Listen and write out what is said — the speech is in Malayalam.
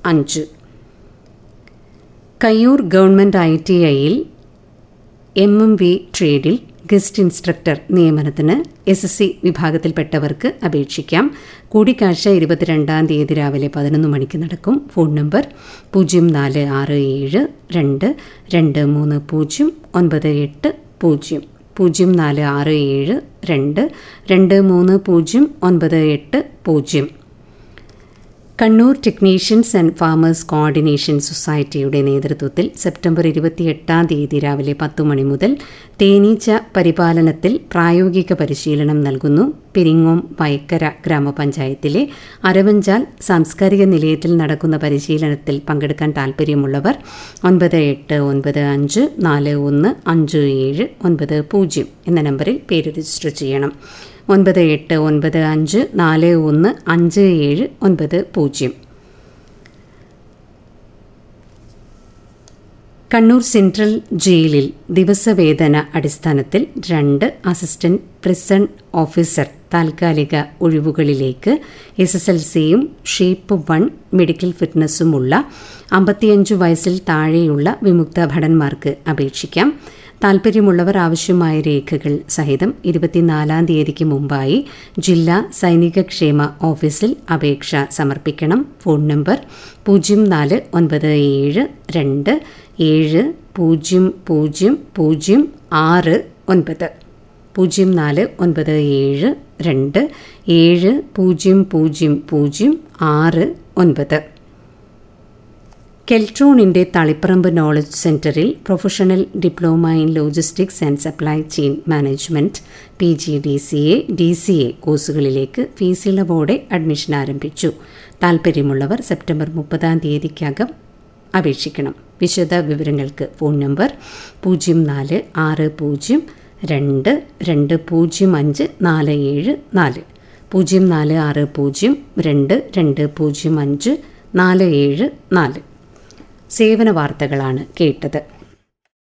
അഞ്ച് കയ്യൂർ ഗവൺമെൻറ് ഐ ടി ഐയിൽ എം എം വി ട്രേഡിൽ ഗസ്റ്റ് ഇൻസ്ട്രക്ടർ നിയമനത്തിന് എസ് എസ് സി വിഭാഗത്തിൽപ്പെട്ടവർക്ക് അപേക്ഷിക്കാം കൂടിക്കാഴ്ച ഇരുപത്തിരണ്ടാം തീയതി രാവിലെ പതിനൊന്ന് മണിക്ക് നടക്കും ഫോൺ നമ്പർ പൂജ്യം നാല് ആറ് ഏഴ് രണ്ട് രണ്ട് മൂന്ന് പൂജ്യം ഒൻപത് എട്ട് പൂജ്യം പൂജ്യം നാല് ആറ് ഏഴ് രണ്ട് രണ്ട് മൂന്ന് പൂജ്യം ഒൻപത് എട്ട് പൂജ്യം Kannur technicians and farmers coordination സൊസൈറ്റിയുടെ നേതൃത്വത്തിൽ സെപ്റ്റംബർ ഇരുപത്തിയെട്ടാം തീയതി രാവിലെ പത്തു മണി മുതൽ തേനീച്ച പരിപാലനത്തിൽ പ്രായോഗിക പരിശീലനം നൽകുന്നു പെരിങ്ങോം വയക്കര ഗ്രാമപഞ്ചായത്തിലെ അരവഞ്ചാൽ സാംസ്കാരിക നിലയത്തിൽ നടക്കുന്ന പരിശീലനത്തിൽ പങ്കെടുക്കാൻ താൽപ്പര്യമുള്ളവർ ഒൻപത് എട്ട് ഒൻപത് അഞ്ച് നാല് ഒന്ന് അഞ്ച് ഏഴ് ഒൻപത് പൂജ്യം എന്ന നമ്പറിൽ പേര് രജിസ്റ്റർ ചെയ്യണം ഒൻപത് എട്ട് ഒൻപത് അഞ്ച് നാല് ഒന്ന് അഞ്ച് ഏഴ് ഒൻപത് പൂജ്യം കണ്ണൂർ സെൻട്രൽ ജയിലിൽ ദിവസവേതന അടിസ്ഥാനത്തിൽ രണ്ട് അസിസ്റ്റന്റ് പ്രിസൺ ഓഫീസർ താൽക്കാലിക ഒഴിവുകളിലേക്ക് എസ് എസ് എൽ സിയും ഷേപ്പ് വൺ മെഡിക്കൽ ഫിറ്റ്നസ്സുമുള്ള അമ്പത്തിയഞ്ച് വയസ്സിൽ താഴെയുള്ള വിമുക്ത ഭടന്മാർക്ക് അപേക്ഷിക്കാം താൽപ്പര്യമുള്ളവർ ആവശ്യമായ രേഖകൾ സഹിതം ഇരുപത്തിനാലാം തീയതിക്ക് മുമ്പായി ജില്ലാ സൈനിക ക്ഷേമ ഓഫീസിൽ അപേക്ഷ സമർപ്പിക്കണം ഫോൺ നമ്പർ പൂജ്യം നാല് ഒൻപത് ഏഴ് രണ്ട് ഏഴ് പൂജ്യം പൂജ്യം പൂജ്യം ആറ് ഒൻപത് പൂജ്യം നാല് ഒൻപത് ഏഴ് രണ്ട് ഏഴ് പൂജ്യം പൂജ്യം പൂജ്യം ആറ് ഒൻപത് കെൽട്രോണിന്റെ തളിപ്പറമ്പ് നോളജ് സെന്ററിൽ professional diploma in logistics and supply chain management P G D C A D C A കോഴ്സുകളിലേക്ക് ഫീസിളവോടെ അഡ്മിഷൻ ആരംഭിച്ചു താൽപ്പര്യമുള്ളവർ സെപ്റ്റംബർ മുപ്പതാം തീയതിക്കകം അപേക്ഷിക്കണം വിശദ വിവരങ്ങൾക്ക് ഫോൺ നമ്പർ പൂജ്യം നാല് ആറ് പൂജ്യം രണ്ട് രണ്ട് പൂജ്യം അഞ്ച് നാല് ഏഴ് നാല് പൂജ്യം നാല് ആറ് പൂജ്യം രണ്ട് രണ്ട് പൂജ്യം അഞ്ച് നാല് ഏഴ് നാല് സേവന വാർത്തകളാണ് കേട്ടത്